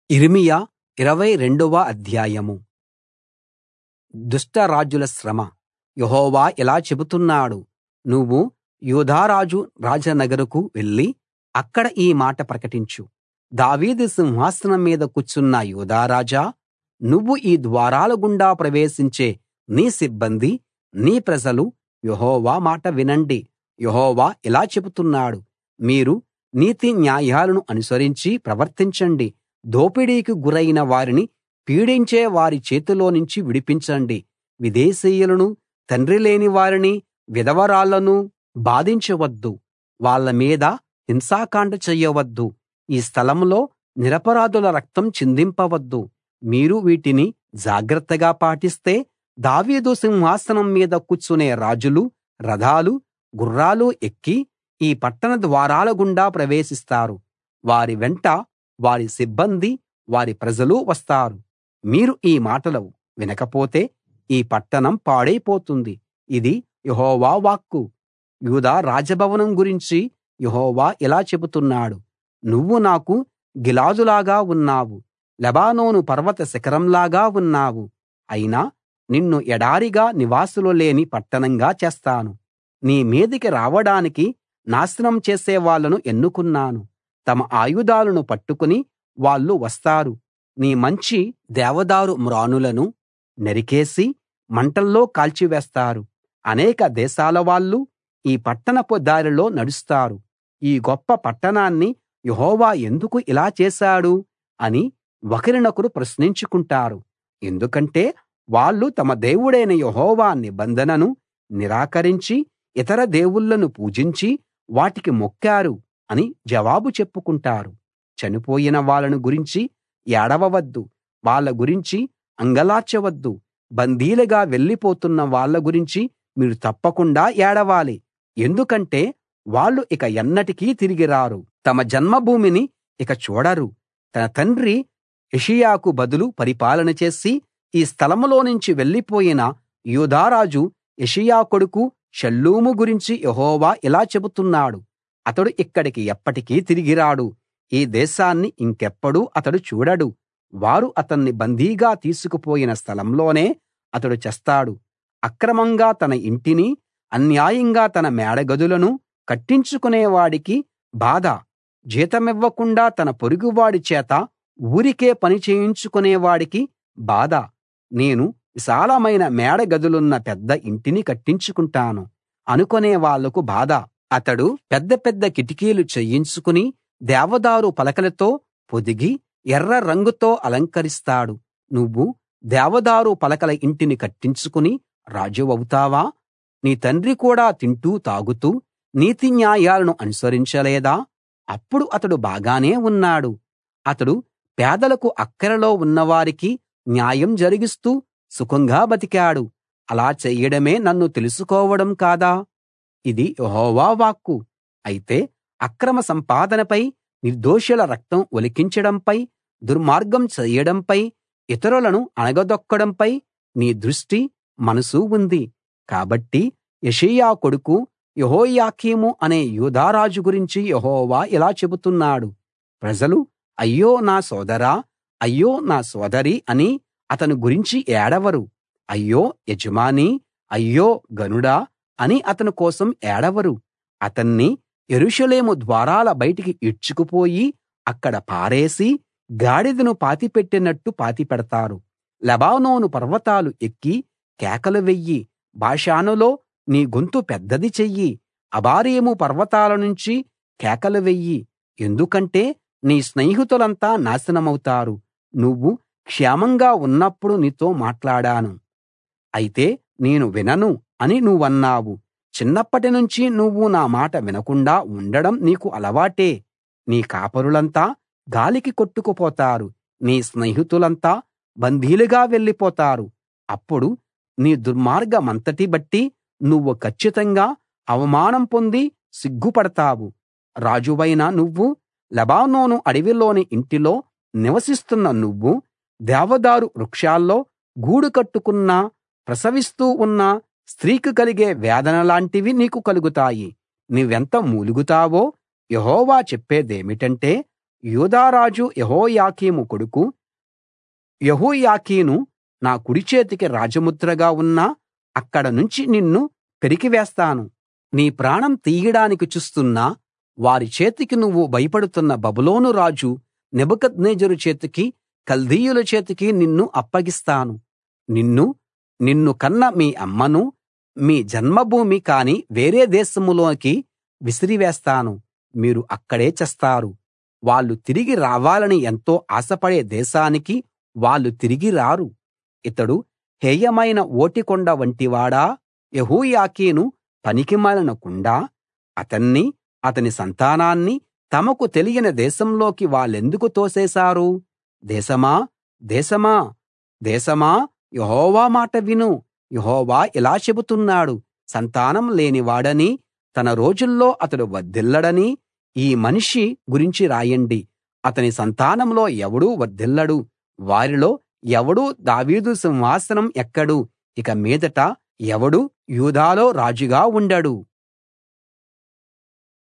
యిర్మీయా ఇరవై రెండవ అధ్యాయం దుష్ట రాజుల శ్రమ యెహోవా ఇలా చెబుతున్నాడు నువ్వు యూదా రాజు రాజనగరుకు వెళ్లి అక్కడ ఈ మాట ప్రకటించు దావీదు సింహాసనం మీద కూర్చున్న యూదా రాజా నువ్వు ఈ ద్వారాల గుండా ప్రవేశించే నీ సిబ్బంది నీ ప్రజలు యెహోవా మాట వినండి యెహోవా ఇలా చెబుతున్నాడు మీరు నీతి న్యాయాలను అనుసరించి ప్రవర్తించండి దోపిడీకి గురైన వారిని పీడించే వారి చేతిలోనుంచి విడిపించండి విదేశీయులను తండ్రి లేని వారిని విధవరాళ్ళను బాధించవద్దు వాళ్ళ మీద హింసాకాండ చెయ్యవద్దు ఈ స్థలంలో నిరపరాధుల రక్తం చిందింపవద్దు మీరు వీటిని జాగ్రత్తగా పాటిస్తే దావీదు సింహాసనం మీద కూర్చునే రాజులు రథాలు గుర్రాలు ఎక్కి ఈ పట్టణ ద్వారాల గుండా ప్రవేశిస్తారు వారి వెంట వారి సిబ్బంది వారి ప్రజలు వస్తారు మీరు ఈ మాటలు వినకపోతే ఈ పట్టణం పాడైపోతుంది ఇది యెహోవా వాక్కు యూదా రాజభవనం గురించి యెహోవా ఇలా చెబుతున్నాడు నువ్వు నాకు గిలాదులాగా ఉన్నావు లెబానోను పర్వత శిఖరంలాగా ఉన్నావు అయినా నిన్ను ఎడారిగా నివాసులు లేని పట్టణంగా చేస్తాను నీ మీదికి రావడానికి నాశనం చేసే వాళ్ళను ఎన్నుకున్నాను తమ ఆయుధాలను పట్టుకుని వాళ్ళు వస్తారు నీ మంచి దేవదారు మ్రానులను నరికేసి మంటల్లో కాల్చివేస్తారు అనేక దేశాల వాళ్ళు ఈ పట్టణపు దారిలో నడుస్తారు ఈ గొప్ప పట్టణాన్ని యెహోవా ఎందుకు ఇలా చేశాడు అని ఒకరినొకరు ప్రశ్నించుకుంటారు ఎందుకంటే వాళ్ళు తమ దేవుడైన యెహోవా నిబంధనను నిరాకరించి ఇతర దేవుళ్ళను పూజించి వాటికి మొక్కారు అని జవాబు చెప్పుకుంటారు చనిపోయిన వాళ్ళను గురించి ఏడవవద్దు వాళ్ళ గురించి అంగలార్చవద్దు బందీలుగా వెళ్ళిపోతున్న వాళ్ళ గురించి మీరు తప్పకుండా ఏడవాలి ఎందుకంటే వాళ్ళు ఇక ఎన్నటికీ తిరిగి రారు తమ జన్మభూమిని ఇక చూడరు తన తండ్రి యోషీయాకు బదులు పరిపాలన చేసి ఈ స్థలంలోనుంచి వెళ్ళిపోయిన యూదా రాజు యోషీయా కొడుకు షల్లూము గురించి యెహోవా ఇలా చెబుతున్నాడు అతడు ఇక్కడికి ఎప్పటికీ తిరిగి రాడు ఈ దేశాన్ని ఇంకెప్పుడూ అతడు చూడడు వారు అతన్ని బందీగా తీసుకుపోయిన స్థలంలోనే అతడు చస్తాడు అక్రమంగా తన ఇంటిని అన్యాయంగా తన మేడగదులను కట్టించుకునేవాడికి బాధ జీతమివ్వకుండా తన పొరుగువాడి చేత ఊరికే పని చేయించుకునేవాడికి బాధ నేను విశాలమైన మేడగదులున్న పెద్ద ఇంటిని కట్టించుకుంటాను అనుకునే వాళ్లకు బాధ అతడు పెద్ద పెద్ద కిటికీలు చేయించుకుని దేవదారు పలకలతో పొదిగి ఎర్ర రంగుతో అలంకరిస్తాడు నువ్వు దేవదారు పలకల ఇంటిని కట్టించుకుని రాజువవుతావా నీ తండ్రి కూడా తింటూ తాగుతూ నీతి న్యాయాలను అనుసరించలేదా అప్పుడు అతడు బాగానే ఉన్నాడు అతడు పేదలకు అక్కరలో ఉన్నవారికి న్యాయం జరిగిస్తూ సుఖంగా బతికాడు అలా చెయ్యడమే నన్ను తెలుసుకోవడం కాదా ఇది యెహోవా వాక్కు అయితే అక్రమ సంపాదనపై నిర్దోషుల రక్తం ఒలికించడంపై దుర్మార్గం చెయ్యడంపై ఇతరులను అణగదొక్కడంపై నీ దృష్టి మనసు ఉంది కాబట్టి యోషీయా కొడుకు యెహోయాకీము అనే యూదా రాజు గురించి యెహోవా ఇలా చెబుతున్నాడు ప్రజలు అయ్యో నా సోదరా అయ్యో నా సోదరీ అని అతని గురించి ఏడవరు అయ్యో యజమానీ అయ్యో గనుడా అని అతని కోసం ఏడవరు అతన్ని యెరూషలేము ద్వారాల బయటికి ఈడ్చుకుపోయి అక్కడ పారేసి గాడిదను పాతిపెట్టినట్టు పాతిపెడతారు లెబానోను పర్వతాలు ఎక్కి కేకలు వెయ్యి బాషానులో నీ గొంతు పెద్దది చెయ్యి అబారీము పర్వతాల నుంచి కేకలు వెయ్యి ఎందుకంటే నీ స్నేహితులంతా నాశనమవుతారు నువ్వు క్షేమంగా ఉన్నప్పుడు నీతో మాట్లాడాను అయితే నేను వినను అని నువ్వన్నావు చిన్నప్పటి నుంచి నువ్వు నా మాట వినకుండా ఉండడం నీకు అలవాటే నీ కాపరులంతా గాలికి కొట్టుకుపోతారు నీ స్నేహితులంతా బందీలుగా వెళ్ళిపోతారు అప్పుడు నీ దుర్మార్గమంతటి బట్టి నువ్వు కచ్చితంగా అవమానం పొంది సిగ్గుపడతావు రాజువైన నువ్వు లెబానోను అడవిలోని ఇంటిలో నివసిస్తున్న నువ్వు దేవదారు వృక్షాల్లో గూడు కట్టుకున్న ప్రసవిస్తూ ఉన్న స్త్రీకి కలిగే వేదనలాంటివి నీకు కలుగుతాయి నువ్వెంత మూలుగుతావో యెహోవా చెప్పేదేమిటంటే యూదా రాజు యెహోయాకీము కొడుకు యెహోయాకీను నా కుడి చేతికి రాజముద్రగా ఉన్నా అక్కడ నుంచి నిన్ను పెరికివేస్తాను నీ ప్రాణం తీయడానికి చూస్తున్న వారి చేతికి నువ్వు భయపడుతున్న బబులోను రాజు నెబుకద్నెజరు చేతికి కల్దీయుల చేతికి నిన్ను అప్పగిస్తాను నిన్ను నిన్ను కన్న మీ అమ్మను మీ జన్మభూమి కాని వేరే దేశంలోకి విసిరివేస్తాను మీరు అక్కడే చస్తారు వాళ్ళు తిరిగి రావాలని ఎంతో ఆశపడే దేశానికి వాళ్ళు తిరిగి రారు ఇతడు హేయమైన ఓటికొండ వంటివాడా యెహోయాకీను పనికిమాలిన కుండా అతన్ని అతని సంతానాన్ని తమకు తెలియని దేశంలోకి వాళ్ళెందుకు తోసేశారు దేశమా దేశమా దేశమా యెహోవా మాట విను యెహోవా ఇలా చెబుతున్నాడు సంతానం లేనివాడని తన రోజుల్లో అతడు వర్ధిల్లడని ఈ మనిషి గురించి రాయండి అతని సంతానంలో ఎవడూ వర్ధిల్లడు వారిలో ఎవడూ దావీదు సింహాసనం ఎక్కడు ఇక మీదట ఎవడూ యూదాలో రాజుగా ఉండడు